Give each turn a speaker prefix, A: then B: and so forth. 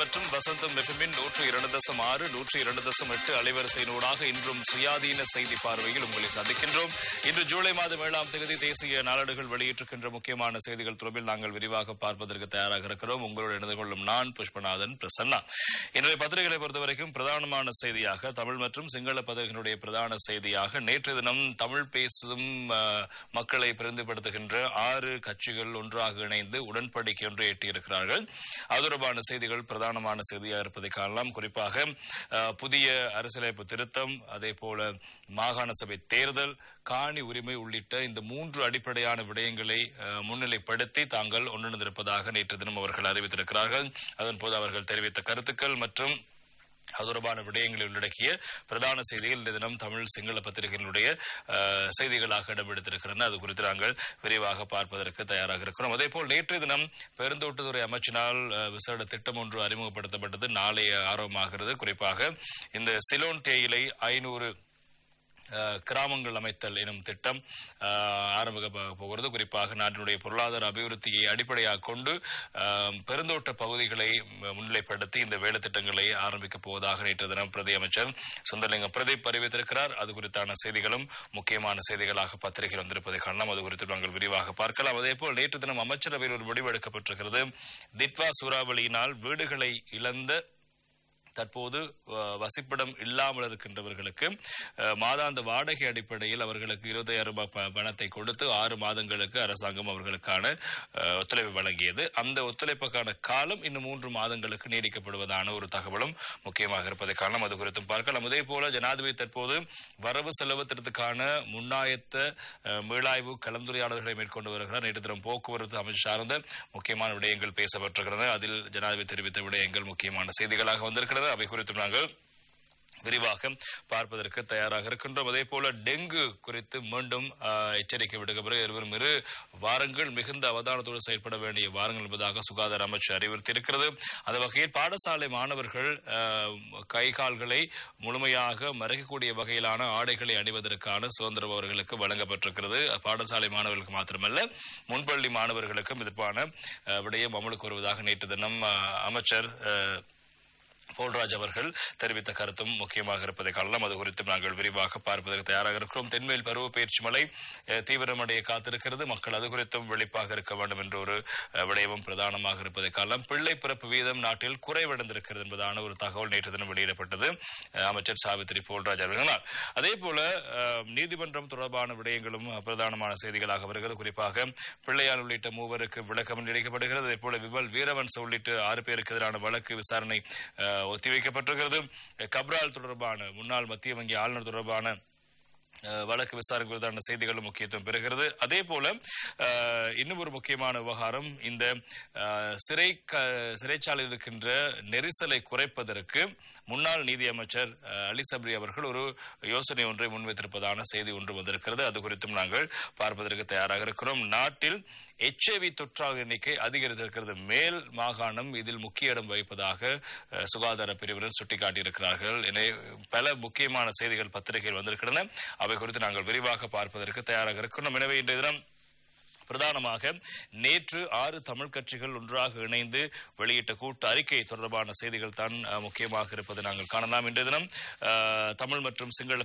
A: மற்றும் வசந்தம் எஃப்எம்மின் நூற்று இரண்டு தசம் ஆறு நூற்று இரண்டு தசம் எட்டு அலைவரிசையினூடாக இன்றும் சுயாதீன செய்தி பார்வையில் உங்களை சந்திக்கின்றோம் இன்று ஜூலை மாதம் ஏழாம் தேதி தேசிய நாளேடுகள் வெளியிட்டிருக்கின்ற முக்கியமான செய்திகள் தொடர்பில் நாங்கள் விரிவாக பார்ப்பதற்கு தயாராக இருக்கிறோம் உங்களோடு இணைந்து கொள்ளும் நான் புஷ்பநாதன் பிரசன்னா இன்றைய பத்திரிகைகளை பொறுத்தவரைக்கும் பிரதானமான செய்தியாக தமிழ் மற்றும் சிங்கள பத்திரிகைகளுடைய பிரதான செய்தியாக நேற்று தினம் தமிழ் பேசும் அஹ், மக்களை பிரதிபடுத்துகின்ற ஆறு கட்சிகள் ஒன்றாக இணைந்து உடன்படிக்கை ஒன்றை எட்டியிருக்கிறார்கள் அது தொடர்பான செய்திகள் பிரதானமான செய்தியாக இருப்பதை காணலாம் குறிப்பாக அஹ், புதிய அரசியலமைப்பு திருத்தம் அதே போல மாகாண சபை தேர்தல் காணி உரிமை உள்ளிட்ட இந்த மூன்று அடிப்படையான விடயங்களை அஹ், முன்னிலைப்படுத்தி தாங்கள் ஒன்றிணைந்திருப்பதாக நேற்று தினம் அவர்கள் அறிவித்திருக்கிறார்கள் அதன்போது அவர்கள் தெரிவித்த கருத்துக்கள் மற்றும் அது தொடர்பான விடயங்களை உள்ளடக்கிய பிரதான செய்திகள் இந்த தினம் தமிழ் சிங்கள பத்திரிகைகளுடைய அஹ், செய்திகளாக இடம்பெடுத்திருக்கின்றன அது குறித்து நாங்கள் விரிவாக பார்ப்பதற்கு தயாராக இருக்கிறோம் அதேபோல் நேற்றைய தினம் பெருந்தோட்டத்துறை அமைச்சினால் அஹ், விசேட திட்டம் ஒன்று அறிமுகப்படுத்தப்பட்டது நாளை ஆரம்பமாகிறது குறிப்பாக இந்த சிலோன் தேயிலை ஐநூறு அஹ், கிராமங்கள் அமைத்தல் எனும் திட்டம் அஹ், ஆரம்பிக்க போ- போகிறது குறிப்பாக நாட்டினுடைய பொருளாதார அபிவிருத்தியை அடிப்படையாக கொண்டு அஹ், பெருந்தோட்ட பகுதிகளை ம- முன்னிலைப்படுத்தி இந்த வேலை திட்டங்களை ஆரம்பிக்க போவதாக நேற்று தினம் பிரதி அமைச்சர் சுந்தரலிங்கம் பிரதீப் அறிவித்திருக்கிறார் அது குறித்தான செய்திகளும் முக்கியமான செய்திகளாக பத்திரிகையில் வந்திருப்பதை காணலாம் அது குறித்து நாங்கள் விரிவாக பார்க்கலாம் அதேபோல் நேற்று தினம் அமைச்சரவையில் ஒரு முடிவு எடுக்கப்பட்டிருக்கிறது திட்வா சூறாவளியினால் வீடுகளை இழந்த தற்போது அஹ், வசிப்பிடம் இல்லாமல் இருக்கின்றவர்களுக்கு அஹ், மாதாந்த வாடகை அடிப்படையில் அவர்களுக்கு இருபதாயிரம் ரூபாய் ப- பணத்தை கொடுத்து ஆறு மாதங்களுக்கு அரசாங்கம் அவர்களுக்கான அஹ், ஒத்துழைப்பு வழங்கியது அந்த ஒத்துழைப்புக்கான காலம் இன்னும் மூன்று மாதங்களுக்கு நீடிக்கப்படுவதான ஒரு தகவலும் முக்கியமாக இருப்பதை காரணம் அது குறித்தும் பார்க்கலாம் அதே போல ஜனாதிபதி தற்போது வரவு செலவு திட்டத்துக்கான முன்னாயத்த அஹ், மீளாய்வு கலந்துரையாடல்களை மேற்கொண்டு வருகிறார் நேற்று தினம் போக்குவரத்து அமைச்சு சார்ந்த முக்கியமான விடயங்கள் பேசப்பட்டிருக்கிறது அதில் ஜனாதிபதி தெரிவித்த விடயங்கள் முக்கியமான செய்திகளாக வந்திருக்கிறது அவை குறித்தும் நாங்கள் விரிவாக பார்ப்பதற்கு தயாராக இருக்கின்றோம் அதே போல டெங்கு குறித்து மீண்டும் ஆஹ், எச்சரிக்கை விடுக்கப்பட்டு இருவரும் இரு வாரங்கள் மிகுந்த அவதானத்தோடு செயல்பட வேண்டிய வாரங்கள் என்பதாக சுகாதார அமைச்சு அறிவுறுத்தியிருக்கிறது அந்த வகையில் பாடசாலை மாணவர்கள் ஆஹ், கை கால்களை முழுமையாக மறைக்கக்கூடிய வகையிலான ஆடைகளை அணிவதற்கான சுதந்திரம் அவர்களுக்கு வழங்கப்பட்டிருக்கிறது பாடசாலை மாணவர்களுக்கு மாத்திரமல்ல முன்பள்ளி மாணவர்களுக்கும் இதற்கான ஆஹ், விடயம் அமலுக்கு வருவதாக நேற்று தினம் ஆஹ், அமைச்சர் ஆஹ், போல்ராஜ் அவர்கள் தெரிவித்த கருத்தும் முக்கியமாக இருப்பதை காணலாம் அது குறித்து நாங்கள் விரிவாக பார்ப்பதற்கு தயாராக இருக்கிறோம் தென்மேல் பருவ பயிற்சி மழை அஹ், தீவிரமடைய காத்திருக்கிறது மக்கள் அது குறித்தும் விழிப்பாக இருக்க வேண்டும் என்ற ஒரு அஹ், விடயமும் பிரதானமாக இருப்பதை காணலாம் பிள்ளை பிறப்பு வீதம் நாட்டில் குறைவடைந்திருக்கிறது என்பதான ஒரு தகவல் நேற்று தினம் வெளியிடப்பட்டது அஹ், அமைச்சர் சாவித்திரி போல்ராஜ் அவர்களால் அதே போல அஹ், நீதிமன்றம் தொடர்பான விடயங்களும் அஹ், பிரதானமான செய்திகளாக வருகிறது குறிப்பாக பிள்ளையார் உள்ளிட்ட மூவருக்கு விளக்கம் அளிக்கப்படுகிறது அதே போல விமல் வீரவன்ச உள்ளிட்ட ஆறு பேருக்கு எதிரான வழக்கு விசாரணை அஹ், ஒத்திவைக்கப்பட்டிருக்கிறது கப்ரால் தொடர்பான முன்னாள் மத்திய வங்கி ஆளுநர் தொடர்பான அஹ், வழக்கு விசாரணை குறித்தான செய்திகளும் முக்கியத்துவம் பெறுகிறது அதே போல அஹ், இன்னும் ஒரு முக்கியமான விவகாரம் இந்த அஹ், சிறை க- சிறைச்சாலையில் இருக்கின்ற நெரிசலை குறைப்பதற்கு முன்னாள் நீதியமைச்சர் அஹ், அலி சப்ரி அவர்கள் ஒரு யோசனை ஒன்றை முன்வைத்திருப்பதான செய்தி ஒன்று வந்திருக்கிறது அது குறித்தும் நாங்கள் பார்ப்பதற்கு தயாராக இருக்கிறோம் நாட்டில் எச்ஐவி தொற்றாக எண்ணிக்கை அதிகரித்திருக்கிறது மேல் மாகாணம் இதில் முக்கிய இடம் வகிப்பதாக அஹ், சுகாதார பிரிவினர் சுட்டிக்காட்டியிருக்கிறார்கள் எனவே பல முக்கியமான செய்திகள் பத்திரிகையில் வந்திருக்கின்றன அவை குறித்து நாங்கள் விரிவாக பார்ப்பதற்கு தயாராக இருக்கிறோம் எனவே இன்றைய தினம் பிரதானமாக நேற்று ஆறு தமிழ் கட்சிகள் ஒன்றாக இணைந்து வெளியிட்ட கூட்டு அறிக்கை தொடர்பான செய்திகள் தான் அஹ், முக்கியமாக இருப்பதை நாங்கள் காணலாம் இன்றைய தினம் அஹ், தமிழ் மற்றும் சிங்கள